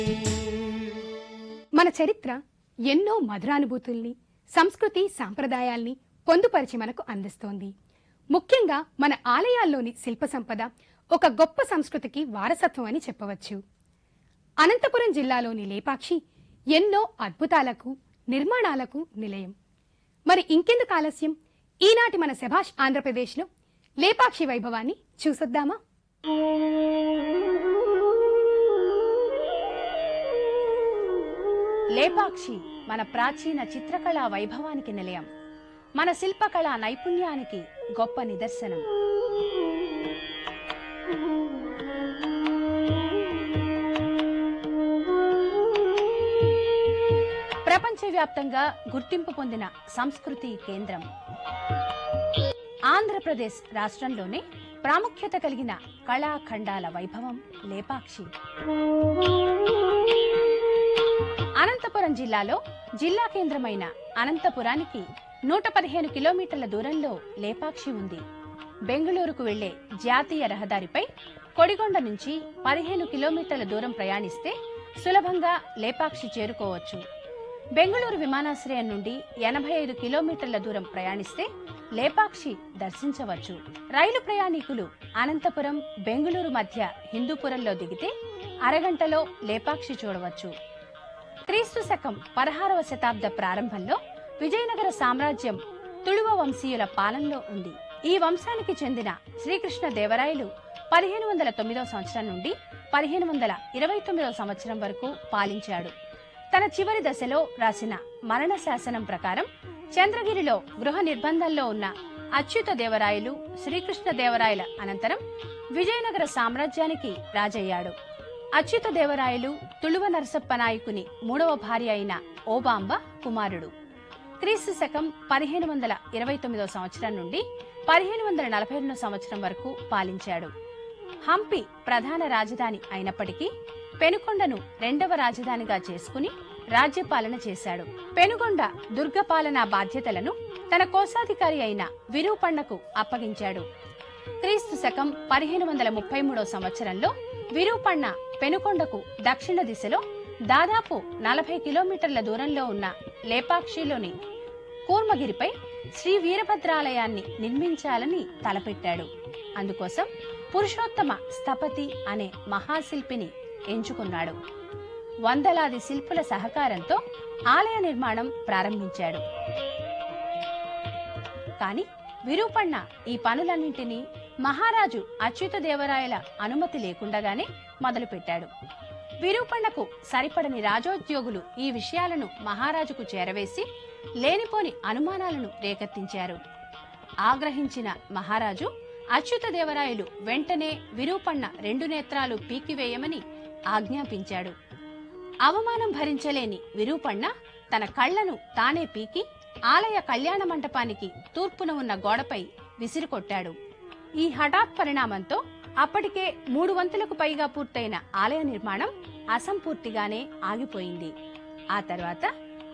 మన చరిత్ర ఎన్నో మధురానుభూతుల్ని సంస్కృతి సాంప్రదాయాల్ని పొందుపరిచి మనకు అందిస్తోంది ముఖ్యంగా మన ఆలయాల్లోని శిల్ప సంపద ఒక గొప్ప సంస్కృతికి వారసత్వం అని చెప్పవచ్చు అనంతపురం జిల్లాలోని లేపాక్షి ఎన్నో అద్భుతాలకు నిర్మాణాలకు నిలయం మరి ఇంకెందుకు ఆలస్యం ఈనాటి మన శభాష్ ఆంధ్రప్రదేశ్లో లేపాక్షి వైభవాన్ని చూసొద్దామా లేపాక్షి మన ప్రాచీన చిత్రకళా వైభవానికి నిలయం మన శిల్పకళా నైపుణ్యానికి గొప్ప నిదర్శనం ప్రపంచవ్యాప్తంగా గుర్తింపు పొందిన సంస్కృతి కేంద్రం ఆంధ్రప్రదేశ్ రాష్ట్రంలోనే ప్రాముఖ్యత కలిగిన కళాఖండాల వైభవం లేపాక్షి అనంతపురం జిల్లాలో జిల్లా కేంద్రమైన అనంతపురానికి నూట పదిహేను కిలోమీటర్ల దూరంలో లేపాక్షి ఉంది బెంగళూరుకు వెళ్లే జాతీయ రహదారిపై కొడిగొండ నుంచి పదిహేను కిలోమీటర్ల దూరం ప్రయాణిస్తే సులభంగా లేపాక్షి చేరుకోవచ్చు బెంగళూరు విమానాశ్రయం నుండి ఎనభై ఐదు కిలోమీటర్ల దూరం ప్రయాణిస్తే లేపాక్షి దర్శించవచ్చు రైలు ప్రయాణికులు అనంతపురం బెంగళూరు మధ్య హిందూపురంలో దిగితే అరగంటలో లేపాక్షి చూడవచ్చు క్రీస్తు శకం పదహారవ శతాబ్ద ప్రారంభంలో విజయనగర సామ్రాజ్యం తుళువ వంశీయుల పాలనలో ఉంది ఈ వంశానికి చెందిన శ్రీకృష్ణ దేవరాయలు పదిహేను వందల తొమ్మిదవ సంవత్సరం నుండి పదిహేను వందల ఇరవై తొమ్మిదవ సంవత్సరం వరకు పాలించాడు తన చివరి దశలో రాసిన మరణ శాసనం ప్రకారం చంద్రగిరిలో గృహ నిర్బంధంలో ఉన్న అచ్యుత దేవరాయలు శ్రీకృష్ణ దేవరాయల అనంతరం విజయనగర సామ్రాజ్యానికి రాజయ్యాడు అచ్యుత దేవరాయలు తుళువ నరసప్ప నాయకుని మూడవ భార్య అయిన ఓబాంబ కుమారుడు క్రీస్తు శకం పదిహేను వందల ఇరవై తొమ్మిదవ సంవత్సరం నుండి పదిహేను వందల నలభై రెండు సంవత్సరం వరకు పాలించాడు హంపి ప్రధాన రాజధాని అయినప్పటికీ పెనుకొండను రెండవ రాజధానిగా చేసుకుని రాజ్యపాలన చేశాడు పెనుగొండ దుర్గపాలనా బాధ్యతలను తన కోశాధికారి అయిన విరూపణకు అప్పగించాడు క్రీస్తు శకం పదిహేను వందల ముప్పై మూడో సంవత్సరంలో విరూపಣ್ణ పెనుకొండకు దక్షిణ దిశలో దాదాపు నలభై కిలోమీటర్ల దూరంలో ఉన్న లేపాక్షిలోని కూర్మగిరిపై శ్రీ వీరభద్రాలయాన్ని నిర్మించాలని తలపెట్టాడు అందుకోసం పురుషోత్తమ స్థపతి అనే మహాశిల్పిని ఎంచుకున్నాడు వందలాది శిల్పుల సహకారంతో ఆలయ నిర్మాణం ప్రారంభించాడు కాని విరూపಣ್ణ ఈ పనులన్నింటినీ మహారాజు అచ్యుతదేవరాయల అనుమతి లేకుండగానే మొదలుపెట్టాడు విరూపణకు సరిపడని రాజోద్యోగులు ఈ విషయాలను మహారాజుకు చేరవేసి లేనిపోని అనుమానాలను రేకెత్తించారు ఆగ్రహించిన మహారాజు అచ్యుతదేవరాయలు వెంటనే విరూపಣ್ణ రెండు నేత్రాలు పీకివేయమని ఆజ్ఞాపించాడు అవమానం భరించలేని విరూపಣ್ణ తన కళ్లను తానే పీకి ఆలయ కళ్యాణ మంటపానికి తూర్పున ఉన్న గోడపై విసిరికొట్టాడు ఈ హఠాత్ పరిణామంతో అప్పటికే మూడు వంతులకు పైగా పూర్తయిన ఆలయ నిర్మాణం అసంపూర్తిగానే ఆగిపోయింది ఆ తర్వాత